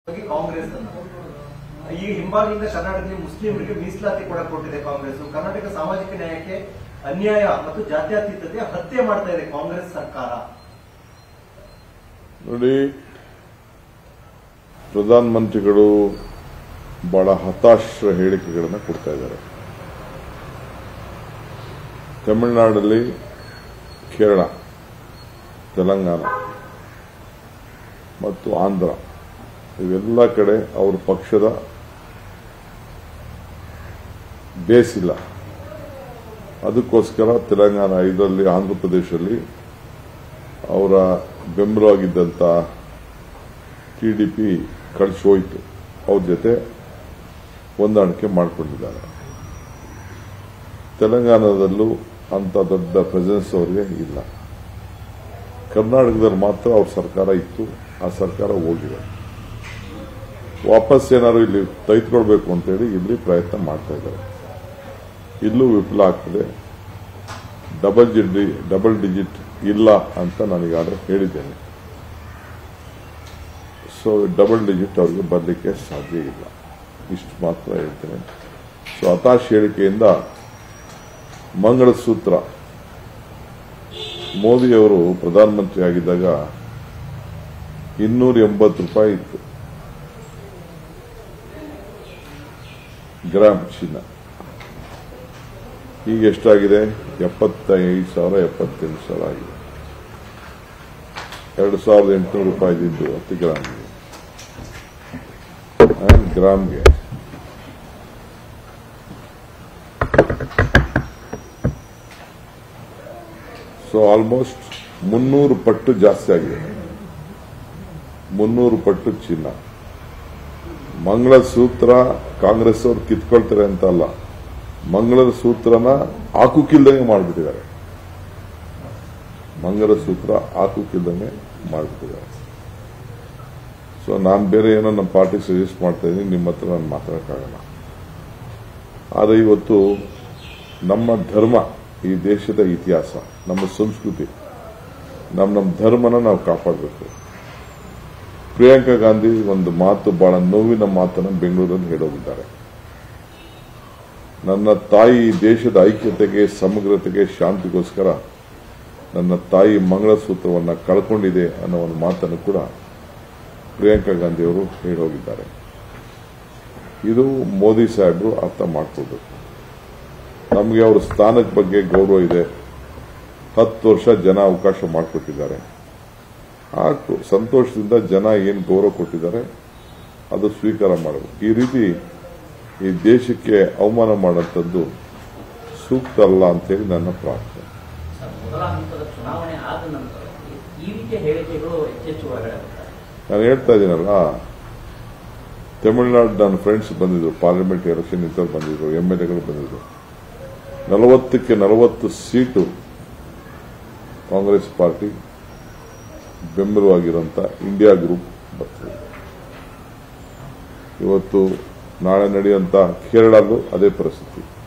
ಕಾಂಗ್ರೆಸ್ ಅನ್ನು ಈ ಹಿಂಬಾಗಿಲಿಂದ ಕರ್ನಾಟಕದಲ್ಲಿ ಮುಸ್ಲಿಮರಿಗೆ ಮೀಸಲಾತಿ ಕೂಡ ಕೊಟ್ಟಿದೆ ಕಾಂಗ್ರೆಸ್ ಕರ್ನಾಟಕ ಸಾಮಾಜಿಕ ನ್ಯಾಯಕ್ಕೆ ಅನ್ಯಾಯ ಮತ್ತು ಜಾತ್ಯತೀತತೆ ಹತ್ಯೆ ಮಾಡ್ತಾ ಇದೆ ಕಾಂಗ್ರೆಸ್ ಸರ್ಕಾರ ನೋಡಿ ಪ್ರಧಾನಮಂತ್ರಿಗಳು ಬಹಳ ಹತಾಶ ಹೇಳಿಕೆಗಳನ್ನು ಕೊಡ್ತಾ ಇದ್ದಾರೆ ತಮಿಳುನಾಡಲ್ಲಿ ಕೇರಳ ತೆಲಂಗಾಣ ಮತ್ತು ಆಂಧ್ರ ಇವೆಲ್ಲ ಕಡೆ ಅವ್ರ ಪಕ್ಷದ ಬೇಸಿಲ್ಲ ಅದಕ್ಕೋಸ್ಕರ ತೆಲಂಗಾಣ ಇದರಲ್ಲಿ ಆಂಧ್ರ ಪ್ರದೇಶದಲ್ಲಿ ಅವರ ಬೆಂಬಲವಾಗಿದ್ದಂಥ ಟಿಡಿಪಿ ಕಳಿಸೋಯ್ತು ಅವ್ರ ಜೊತೆ ಹೊಂದಾಣಿಕೆ ಮಾಡಿಕೊಂಡಿದ್ದಾರೆ ತೆಲಂಗಾಣದಲ್ಲೂ ಅಂತ ದೊಡ್ಡ ಪ್ರೆಸೆನ್ಸ್ ಅವರಿಗೆ ಇಲ್ಲ ಕರ್ನಾಟಕದಲ್ಲಿ ಮಾತ್ರ ಅವ್ರ ಸರ್ಕಾರ ಇತ್ತು ಆ ಸರ್ಕಾರ ಹೋಗಿದೆ ವಾಪಸ್ ಏನಾದ್ರು ಇಲ್ಲಿ ತೆಗೆದುಕೊಳ್ಬೇಕು ಅಂತೇಳಿ ಇಲ್ಲಿ ಪ್ರಯತ್ನ ಮಾಡ್ತಾ ಇದ್ದಾರೆ ಇಲ್ಲೂ ವಿಫಲ ಆಗ್ತದೆ ಡಬಲ್ ಜಿಡ್ಡಿ ಡಬಲ್ ಡಿಜಿಟ್ ಇಲ್ಲ ಅಂತ ನಾನೀಗಾಗಲೇ ಹೇಳಿದ್ದೇನೆ ಸೊ ಡಬಲ್ ಡಿಜಿಟ್ ಅವರಿಗೆ ಬರಲಿಕ್ಕೆ ಸಾಧ್ಯ ಇಲ್ಲ ಇಷ್ಟು ಮಾತ್ರ ಹೇಳ್ತೇನೆ ಸೊ ಹತಾಶ ಹೇಳಿಕೆಯಿಂದ ಮಂಗಳಸೂತ್ರ ಮೋದಿಯವರು ಪ್ರಧಾನಮಂತ್ರಿ ಆಗಿದ್ದಾಗ ಇನ್ನೂರ ಎಂಬತ್ತು ರೂಪಾಯಿ ಇತ್ತು ಗ್ರಾಮ್ ಚಿನ್ನ ಈಗ ಎಷ್ಟಾಗಿದೆ ಎಪ್ಪತ್ತೈದು ಸಾವಿರ ಎಪ್ಪತ್ತೆಂಟು ಸಾವಿರ ಆಗಿದೆ ಎರಡು ಸಾವಿರದ ಎಂಟುನೂರು ರೂಪಾಯಿ ಇದ್ದು ಹತ್ತು ಗ್ರಾಮ್ಗೆ ಆ, ಗ್ರಾಮ್ಗೆ ಸೊ ಆಲ್ಮೋಸ್ಟ್ ಮುನ್ನೂರು ಪಟ್ಟು ಜಾಸ್ತಿ ಆಗಿದೆ ಮುನ್ನೂರು ಪಟ್ಟು ಚಿನ್ನ ಮಂಗಳಸೂತ್ರ ಕಾಂಗ್ರೆಸ್ ಅವರು ಕಿತ್ಕೊಳ್ತಾರೆ ಅಂತ ಅಲ್ಲ ಮಂಗಳದ ಸೂತ್ರನ ಹಾಕುಕಿಲ್ದಂಗೆ ಮಾಡಿಬಿಟ್ಟಿದ್ದಾರೆ ಮಂಗಲ ಸೂತ್ರ ಹಾಕುಕಿಲ್ದಂಗೆ ಮಾಡಿಬಿಟ್ಟಿದ್ದಾರೆ ಸೊ ನಾನು ಬೇರೆ ಏನೋ ನಮ್ಮ ಪಾರ್ಟಿ ಸಜೆಸ್ಟ್ ಮಾಡ್ತಾ ಇದ್ದೀನಿ ನಿಮ್ಮ ಹತ್ರ ನಾನು ಮಾತಾಡೋಕ್ಕಾಗಲ್ಲ ಆದರೆ ಇವತ್ತು ನಮ್ಮ ಧರ್ಮ ಈ ದೇಶದ ಇತಿಹಾಸ ನಮ್ಮ ಸಂಸ್ಕೃತಿ ನಮ್ಮ ನಮ್ಮ ಧರ್ಮನ ನಾವು ಕಾಪಾಡಬೇಕು ಪ್ರಿಯಾಂಕಾ ಗಾಂಧಿ ಒಂದು ಮಾತು ಬಹಳ ನೋವಿನ ಮಾತನ್ನು ಬೆಂಗಳೂರಲ್ಲಿ ಹೇಳೋಗಿದ್ದಾರೆ ನನ್ನ ತಾಯಿ ಈ ದೇಶದ ಐಕ್ಯತೆಗೆ ಸಮಗ್ರತೆಗೆ ಶಾಂತಿಗೋಸ್ಕರ ನನ್ನ ತಾಯಿ ಮಂಗಳಸೂತ್ರವನ್ನು ಕಳ್ಕೊಂಡಿದೆ ಅನ್ನೋ ಒಂದು ಮಾತನ್ನು ಕೂಡ ಪ್ರಿಯಾಂಕಾ ಗಾಂಧಿ ಅವರು ಹೇಳೋಗಿದ್ದಾರೆ ಇದು ಮೋದಿ ಸಾಹೇಬರು ಅರ್ಥ ಮಾಡ್ಕೋಬೇಕು ನಮಗೆ ಅವರ ಸ್ಥಾನದ ಬಗ್ಗೆ ಗೌರವ ಇದೆ ಹತ್ತು ವರ್ಷ ಜನ ಅವಕಾಶ ಮಾಡಿಕೊಟ್ಟಿದ್ದಾರೆ ಆ ಸಂತೋಷದಿಂದ ಜನ ಏನು ಗೌರವ ಕೊಟ್ಟಿದ್ದಾರೆ ಅದು ಸ್ವೀಕಾರ ಮಾಡಬೇಕು ಈ ರೀತಿ ಈ ದೇಶಕ್ಕೆ ಅವಮಾನ ಮಾಡುವಂಥದ್ದು ಸೂಕ್ತ ಅಲ್ಲ ಅಂತೇಳಿ ನನ್ನ ಪ್ರಾರ್ಥನೆ ಸರ್, ಮೊದಲ ಹಂತದ ಚುನಾವಣೆ ಆದ ನಂತರದಲ್ಲಿ ಈ ರೀತಿಯ ಹೇಳಿಕೆಗಳು ಹೆಚ್ಚೆಚ್ಚು ಹೊರಗಡೆ ಬರ್ತಾರೆ ನಾನು ಹೇಳ್ತಾ ಇದ್ದೀನಲ್ಲ ತಮಿಳುನಾಡು ನನ್ನ ಫ್ರೆಂಡ್ಸ್ ಬಂದಿದ್ರು ಪಾರ್ಲಿಮೆಂಟ್ ಎಲೆಕ್ಷನ್ ನಿಂತವ್ರು ಬಂದಿದ್ರು ಎಂ ಎಲ್ ಎಗಳು ಬಂದಿದ್ರು ನಲವತ್ತಕ್ಕೆ ನಲವತ್ತು ಸೀಟು ಕಾಂಗ್ರೆಸ್ ಪಾರ್ಟಿ ಬೆಂಬಲವಾಗಿರುವಂತ ಇಂಡಿಯಾ ಗ್ರೂಪ್ ಬರ್ತದೆ ಇವತ್ತು ನಾಳೆ ನಡೆಯುವಂತ ಕೇರಳಲ್ಲೂ ಅದೇ ಪರಿಸ್ಥಿತಿ